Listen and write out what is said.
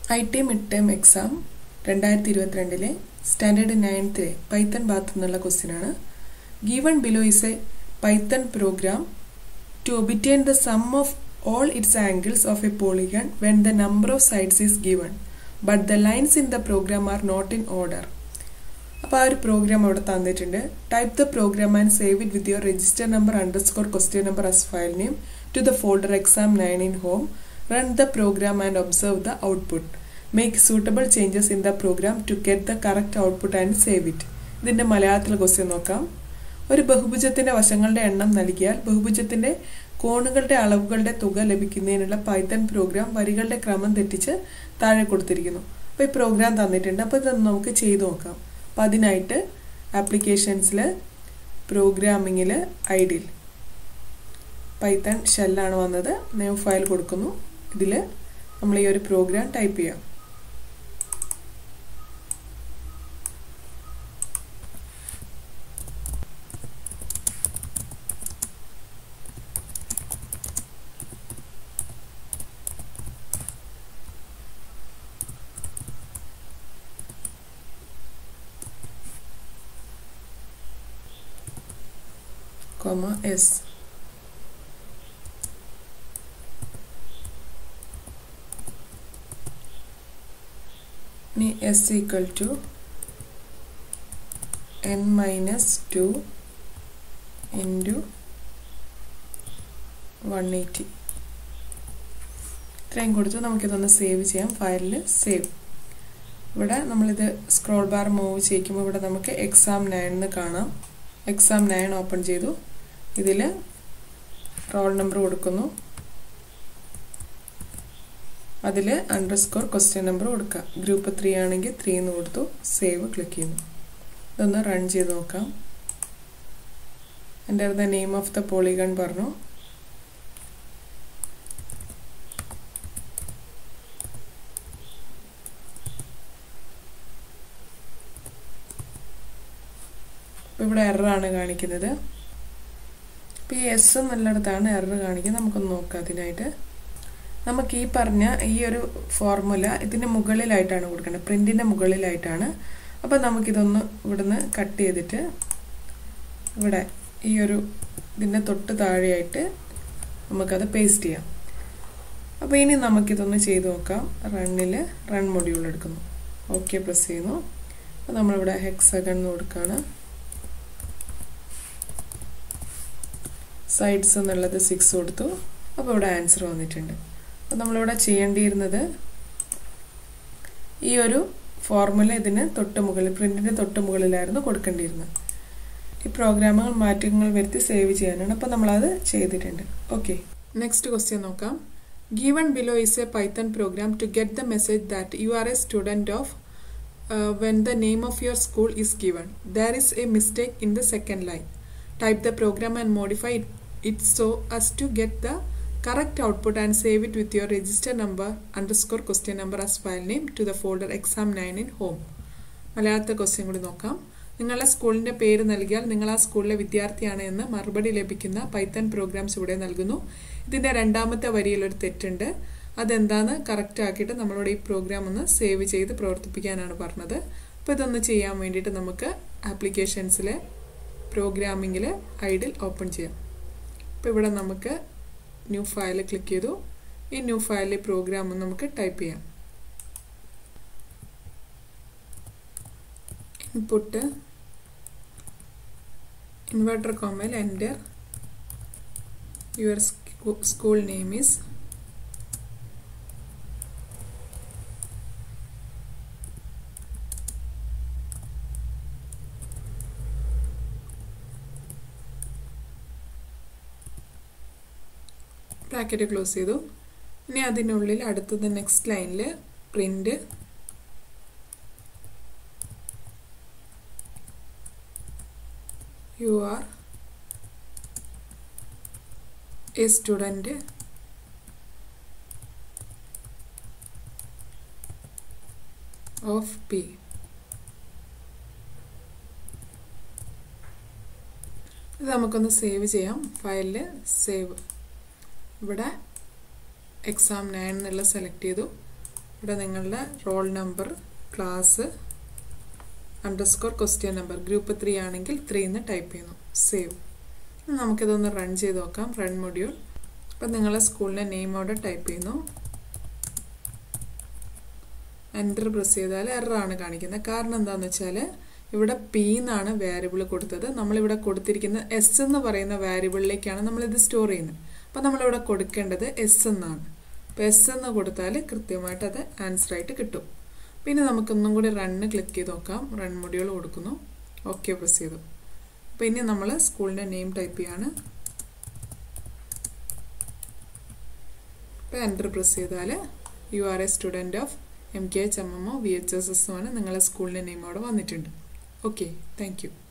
I T mid term exam രണ്ടായിരത്തി ഇരുപത്തിരണ്ടിലെ standard നയൻത്തിലെ പൈത്തൺ ഭാഗത്തു നിന്നുള്ള ക്വസ്റ്റ്യൻ ആണ് given below is a Python program to obtain the sum of all its angles of a polygon when the number of sides is given but the lines in the program are not in order അപ്പോൾ ആ ഒരു program അവിടെ തന്നിട്ടുണ്ട് type the program and save it with your register number underscore question number as file name to the folder exam nine in home run the program and observe the output make suitable changes in the program to get the correct output and save it ഇതിന്റെ മലയാളത്തിലെ question നോക്കാം ഒരു ബഹുഭുജത്തിന്റെ വശങ്ങളുടെ എണ്ണം നൽകിയാൽ ബഹുഭുജത്തിന്റെ കോണുകളുടെ അളവുകളുടെ തുക ലഭിക്കുന്നതിനുള്ള പൈത്തൺ പ്രോഗ്രാം വരികളുടെ ക്രമം തെറ്റിച്ച് താഴെ കൊടുത്തിരിക്കുന്നു അപ്പോൾ ഈ പ്രോഗ്രാം തന്നിട്ടുണ്ട് അപ്പോൾ ഇത് നമുക്ക് ചെയ്തു നോക്കാം അപ്പം അതിനായിട്ട് ആപ്ലിക്കേഷൻസിൽ പ്രോഗ്രാമിങ്ങിൽ ഐഡിൽ പൈത്തൺ ഷെല്ലാണ് വന്നത് ന്യൂ ഫയൽ കൊടുക്കുന്നു ഇതിൽ നമ്മൾ ഈ ഒരു പ്രോഗ്രാം ടൈപ്പ് ചെയ്യാം comma s ഇനി S equal to N minus two into one eighty ഇത്രയും കൊടുത്ത് നമുക്കിതൊന്ന് സേവ് ചെയ്യാം ഫയലിൽ സേവ് ഇവിടെ നമ്മളിത് സ്ക്രോൾ ബാർ മൂവ് ചെയ്യിക്കുമ്പോൾ ഇവിടെ നമുക്ക് എക്സാം നയൻ എന്ന് കാണാം എക്സാം നയൻ ഓപ്പൺ ചെയ്തു ഇതിൽ റോൾ നമ്പർ കൊടുക്കുന്നു അതിൽ അണ്ടർസ്കോർ ക്വസ്റ്റ്യൻ നമ്പർ കൊടുക്കുക ഗ്രൂപ്പ് ത്രീ ആണെങ്കിൽ ത്രീ എന്ന് കൊടുത്തു സേവ് ക്ലിക്ക് ചെയ്യുന്നു ഇതൊന്ന് റൺ ചെയ്ത് നോക്കാം എൻ്റെ the name of the polygon പറഞ്ഞു ഇവിടെ എററാണ് കാണിക്കുന്നത് ഇപ്പോൾ ഈ എസ് എന്നുള്ളിടത്താണ് എറർ കാണിക്കുന്നത് നമുക്കൊന്ന് നോക്കാം അതിനായിട്ട് നമുക്ക് ഈ പറഞ്ഞ ഈ ഒരു ഫോർമുല ഇതിൻ്റെ മുകളിലായിട്ടാണ് കൊടുക്കേണ്ടത് പ്രിൻറ്റിൻ്റെ മുകളിലായിട്ടാണ് അപ്പോൾ നമുക്കിതൊന്ന് ഇവിടുന്ന് കട്ട് ചെയ്തിട്ട് ഇവിടെ ഈ ഒരു ഇതിൻ്റെ തൊട്ട് താഴെയായിട്ട് നമുക്കത് പേസ്റ്റ് ചെയ്യാം അപ്പോൾ ഇനി നമുക്കിതൊന്ന് ചെയ്ത് നോക്കാം റണ്ണിൽ റൺ മൊഡ്യൂൾ എടുക്കുന്നു ഓക്കെ പ്രസ് ചെയ്യുന്നു അപ്പോൾ നമ്മളിവിടെ ഹെക്സഗൺ എന്ന് കൊടുക്കുകയാണ് സൈഡ്സ് എന്നുള്ളത് സിക്സ് കൊടുത്തു അപ്പോൾ ഇവിടെ ആൻസർ വന്നിട്ടുണ്ട് അപ്പോൾ നമ്മളിവിടെ ചെയ്യേണ്ടിയിരുന്നത് ഈ ഒരു ഫോർമുല ഇതിന് തൊട്ട് മുകളിൽ പ്രിന്റിന്റെ തൊട്ട് മുകളിലായിരുന്നു കൊടുക്കേണ്ടിയിരുന്നത് ഈ പ്രോഗ്രാമുകൾ മാറ്റങ്ങൾ വരുത്തി സേവ് ചെയ്യാനാണ് അപ്പോൾ നമ്മളത് ചെയ്തിട്ടുണ്ട് ഓക്കെ നെക്സ്റ്റ് ക്വസ്റ്റ്യൻ നോക്കാം given below is a Python program to get the message that you are a student of when the name of your school is given there is a mistake in the second line type the program and modify it, it so as to get the correct output and save it with your register number underscore question number as file name to the folder exam 9 in home മലയാളത്തെ question കൂടി നോക്കാം നിങ്ങളുടെ സ്കൂളിന്റെ പേര് നൽകിയാൽ നിങ്ങൾ ആ സ്കൂളിലെ വിദ്യാർത്ഥിയാണ് എന്ന് മറുപടി ലഭിക്കുന്ന പൈത്തൺ പ്രോഗ്രാംസ് ഇവിടെ നൽകുന്നു ഇതിന്റെ രണ്ടാമത്തെ വരിയിൽ ഒരു തെറ്റുണ്ട് അതെന്താന്ന് കറക്റ്റ് ആക്കിയിട്ട് നമ്മളോട് ഈ പ്രോഗ്രാം ഒന്ന് സേവ് ചെയ്ത് പ്രവർത്തിപ്പിക്കാനാണ് പറഞ്ഞത് അപ്പോൾ ഇതൊന്ന് ചെയ്യാൻ വേണ്ടിയിട്ട് നമുക്ക് ആപ്ലിക്കേഷൻസിലെ പ്രോഗ്രാമിങ്ങിൽ ഐഡിൽ ഓപ്പൺ ചെയ്യാം അപ്പോൾ ഇവിടെ നമുക്ക് ന്യൂ ഫയൽ ക്ലിക്ക് ചെയ്തു ഈ ന്യൂ ഫയലിൽ പ്രോഗ്രാം നമുക്ക് ടൈപ്പ് ചെയ്യാം ഇൻപുട്ട് ഇൻവെർട്ടർ കോമയിൽ enter your school name is bracket close ചെയ്തു ഇനി അതിനുള്ളിൽ അടുത്തത് നെക്സ്റ്റ് ലൈനിൽ print you are a student of P ഇത് നമുക്കൊന്ന് സേവ് ചെയ്യാം ഫയലിൽ സേവ് ഇവിടെ എക്സാം നയൻ എന്നുള്ള സെലക്ട് ചെയ്തു ഇവിടെ നിങ്ങളുടെ roll number class underscore question number group three ആണെങ്കിൽ ത്രീ എന്ന് ടൈപ്പ് ചെയ്യുന്നു സേവ് നമുക്കിതൊന്ന് റൺ ചെയ്ത് നോക്കാം റൺ മൊഡ്യൂൾ അപ്പം നിങ്ങളെ സ്കൂളിൻ്റെ നെയിം അവിടെ ടൈപ്പ് ചെയ്യുന്നു എൻ്റർ പ്രസ് ചെയ്താൽ എററാണ് കാണിക്കുന്നത് കാരണം എന്താണെന്ന് വെച്ചാൽ ഇവിടെ പി എന്നാണ് വാരിയബിൾ കൊടുത്തത് നമ്മളിവിടെ കൊടുത്തിരിക്കുന്ന എസ് എന്ന് പറയുന്ന വാരിയബിളിലേക്കാണ് നമ്മളിത് സ്റ്റോർ ചെയ്യുന്നത് അപ്പം നമ്മളിവിടെ കൊടുക്കേണ്ടത് എസ് എന്നാണ് അപ്പോൾ എസ് എന്ന് കൊടുത്താൽ കൃത്യമായിട്ട് അത് ആൻസർ ആയിട്ട് കിട്ടും പിന്നെ നമുക്കൊന്നും കൂടി റണ്ണ് ക്ലിക്ക് ചെയ്ത് നോക്കാം റൺ മൊഡ്യൂൾ കൊടുക്കുന്നു ഓക്കെ പ്രസ് ചെയ്തു അപ്പോൾ ഇനി നമ്മൾ സ്കൂളിൻ്റെ നെയിം ടൈപ്പ് ചെയ്യാണ് ഇപ്പോൾ എൻ്റർ പ്രസ് ചെയ്താൽ you are a student of M K H M M O V H S S ആണ് നിങ്ങളെ സ്കൂളിൻ്റെ നെയിം അവിടെ വന്നിട്ടുണ്ട് ഓക്കെ താങ്ക് യു